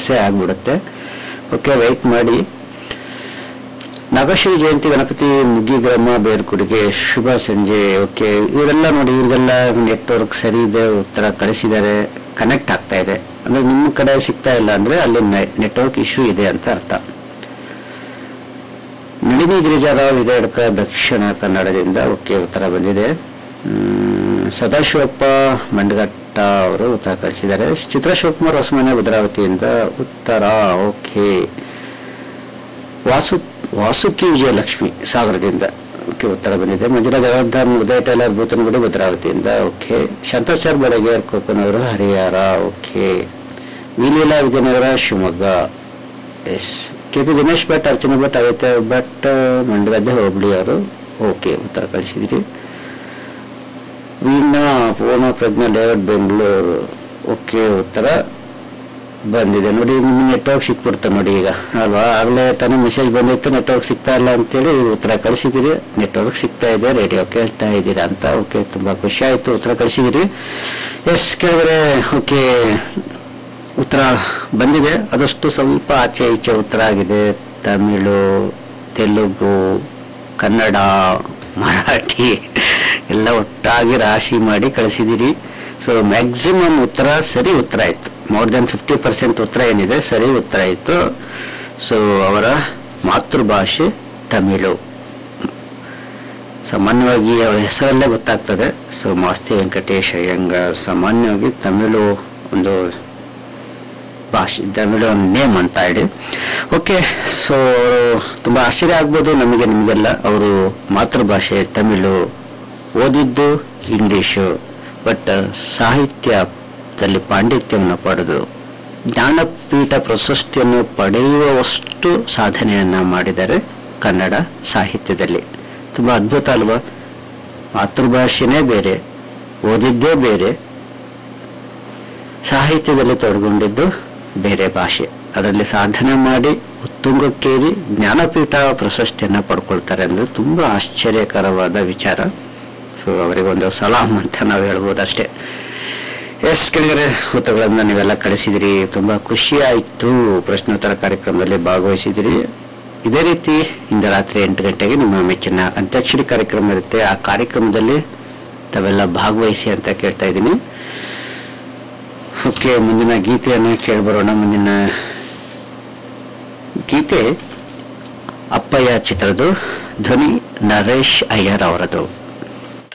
ಸಕ್ಸಸ್ಸೇ ಆಗ್ಬಿಡುತ್ತೆ okay weight ಮಾಡಿ ನಾಗಶ್ರೀ ಜಯಂತಿ ಗಣಪತಿ ಮುಗ್ಗಿಗ್ರಾಮ ಬೇರ್ಕುಡಿಗೆ ಶುಭ ಸಂಜೆ ಓಕೆ ಇವರೆಲ್ಲ ನೋಡಿ ಇವ್ರಿಗೆಲ್ಲ ನೆಟ್ವರ್ಕ್ ಸರಿ ಇದೆ ಉತ್ತರ ಕಳಿಸಿದ್ದಾರೆ ಕನೆಕ್ಟ್ ಆಗ್ತಾ ಇದೆ ಅಂದ್ರೆ ನಿಮ್ಮ ಕಡೆ ಸಿಗ್ತಾ ಇಲ್ಲ ಅಂದ್ರೆ ಅಲ್ಲಿ ನೆಟ್ವರ್ಕ್ ಇಶ್ಯೂ ಇದೆ ಅಂತ ಅರ್ಥ ನಳಿನಿ ಗಿರಿಜಾರಾವ್ ವಿದೇಡ್ಕ ದಕ್ಷಿಣ ಕನ್ನಡದಿಂದ ಓಕೆ ಉತ್ತರ ಬಂದಿದೆ ಮ್, ಸದಾಶಿವಪ್ಪ ಮಂಡಗಟ್ಟ ಅವರು ಉತ್ತರ ಕಳಿಸಿದ್ದಾರೆ ಚಿತ್ರ ಶಿವಕುಮಾರ್ ಹೊಸಮನೆ ಭದ್ರಾವತಿಯಿಂದ ಉತ್ತರ ಓಕೆ ವಾಸು ವಾಸುಕಿ ವಿಜಯಲಕ್ಷ್ಮಿ ಸಾಗರದಿಂದ ಓಕೆ ಉತ್ತರ ಬಂದಿದೆ ಮಂಜುಳಾ ಜಗದ್ದಾರ್ ಉದಯ ಟೈಲರ್ ಬೂತನಗುಡಿ ಭದ್ರಾವತಿಯಿಂದ okay Shantachar Badager Kokkanur Harihara okay Vileela Vijayanagara Shivamogga S K P Dinesh Bhat Archana Bhat Aditya Bhat Mandagadde hobli ಅವರು ಓಕೆ ಉತ್ತರ ಕಳಿಸಿದ್ರಿ ವೀಣಾ ಪೂರ್ಣ ಪ್ರಜ್ಞಾ ಲೇಔಟ್ ಬೆಂಗಳೂರು ಓಕೆ ಉತ್ತರ ಬಂದಿದೆ ನೋಡಿ ನಿಮ್ಮ ನೆಟ್ವರ್ಕ್ ಸಿಕ್ಬಿಡ್ತಾ ನೋಡಿ ಈಗ ಅಲ್ವಾ ಆಗಲೇ ತಾನೇ ಮೆಸೇಜ್ ಬಂದಿತ್ತು ನೆಟ್ವರ್ಕ್ ಸಿಗ್ತಾ ಇಲ್ಲ ಅಂತೇಳಿ ಉತ್ತರ ಕಳಿಸಿದಿರಿ ನೆಟ್ವರ್ಕ್ ಸಿಗ್ತಾ ಇದೆ ರೇಡಿಯೋ ಕೇಳ್ತಾ ಇದ್ದೀರಾ ಅಂತ ಓಕೆ ತುಂಬಾ ಖುಷಿ ಆಯ್ತು ಉತ್ತರ ಕಳಿಸಿದಿರಿ ಎಸ್ ಕೇಳಿದ್ರೆ ಓಕೆ ಉತ್ತರ ಬಂದಿದೆ ಅದಷ್ಟು ಸ್ವಲ್ಪ ಆಚೆ ಈಚೆ ಉತ್ತರ ಆಗಿದೆ ತಮಿಳು ತೆಲುಗು ಕನ್ನಡ ಮರಾಠಿ ಎಲ್ಲ ಒಟ್ಟಾಗಿ ರಾಶಿ ಮಾಡಿ ಕಳಿಸಿದಿರಿ ಸೊ ಮ್ಯಾಕ್ಸಿಮಮ್ ಉತ್ತರ ಸರಿ ಉತ್ತರ ಆಯ್ತು ಮೋರ್ ದೆನ್ ಫಿಫ್ಟಿ ಪರ್ಸೆಂಟ್ ಉತ್ತರ ಏನಿದೆ ಸರಿ ಉತ್ತರ ಆಯಿತು ಸೊ ಅವರ ಮಾತೃಭಾಷೆ ತಮಿಳು ಸಾಮಾನ್ಯವಾಗಿ ಅವಳ ಹೆಸರಲ್ಲೇ ಗೊತ್ತಾಗ್ತದೆ ಸೊ ಮಾಸ್ತಿ ವೆಂಕಟೇಶ್ ಅಯ್ಯಂಗಾರ್ ಸಾಮಾನ್ಯವಾಗಿ ತಮಿಳು ಒಂದು ಭಾಷೆ ತಮಿಳು ನೇಮ್ ಅಂತ ಹೇಳಿ ಓಕೆ ಸೊ ಅವರು ತುಂಬ ಆಶ್ಚರ್ಯ ಆಗ್ಬೋದು ನಮಗೆ ನಿಮಗೆಲ್ಲ ಅವರು ಮಾತೃಭಾಷೆ ತಮಿಳು ಓದಿದ್ದು ಇಂಗ್ಲೀಷು ಬಟ್ ಸಾಹಿತ್ಯದಲ್ಲಿ ಪಾಂಡಿತ್ಯವನ್ನು ಪಡೆದು ಜ್ಞಾನಪೀಠ ಪ್ರಶಸ್ತಿಯನ್ನು ಪಡೆಯುವಷ್ಟು ಸಾಧನೆಯನ್ನು ಮಾಡಿದ್ದಾರೆ ಕನ್ನಡ ಸಾಹಿತ್ಯದಲ್ಲಿ ತುಂಬ ಅದ್ಭುತ ಅಲ್ವಾ ಮಾತೃಭಾಷೆನೇ ಬೇರೆ ಓದಿದ್ದೇ ಬೇರೆ ಸಾಹಿತ್ಯದಲ್ಲಿ ತೊಡಗೊಂಡಿದ್ದು ಬೇರೆ ಭಾಷೆ ಅದರಲ್ಲಿ ಸಾಧನೆ ಮಾಡಿ ಉತ್ತುಂಗಕ್ಕೇರಿ ಜ್ಞಾನಪೀಠ ಪ್ರಶಸ್ತಿಯನ್ನು ಪಡ್ಕೊಳ್ತಾರೆ ಅಂದರೆ ತುಂಬ ಆಶ್ಚರ್ಯಕರವಾದ ವಿಚಾರ ಸೊ ಅವರಿಗೊಂದು ಸಲಾಂ ಅಂತ ನಾವು ಹೇಳ್ಬೋದು ಅಷ್ಟೇ ಎಸ್ ಕೆಳಗಡೆ ಉತ್ತರಗಳನ್ನು ನೀವೆಲ್ಲ ಕಳಿಸಿದಿರಿ ತುಂಬ ಖುಷಿ ಆಯಿತು ಪ್ರಶ್ನೋತ್ತರ ಕಾರ್ಯಕ್ರಮದಲ್ಲಿ ಭಾಗವಹಿಸಿದಿರಿ ಇದೇ ರೀತಿ ಇಂದು ರಾತ್ರಿ ಎಂಟು ಗಂಟೆಗೆ ನಿಮ್ಮ ಮೆಚ್ಚಿನ ಅಂತ್ಯಾಕ್ಷರಿ ಕಾರ್ಯಕ್ರಮ ಇರುತ್ತೆ ಆ ಕಾರ್ಯಕ್ರಮದಲ್ಲಿ ತಾವೆಲ್ಲ ಭಾಗವಹಿಸಿ ಅಂತ ಕೇಳ್ತಾ ಇದ್ದೀನಿ ಓಕೆ ಮುಂದಿನ ಗೀತೆಯನ್ನು ಕೇಳ್ಬರೋಣ ಮುಂದಿನ ಗೀತೆ ಅಪ್ಪಯ್ಯ ಚಿತ್ರದ ಧ್ವನಿ ನರೇಶ್ ಅಯ್ಯರ್ ಅವರದು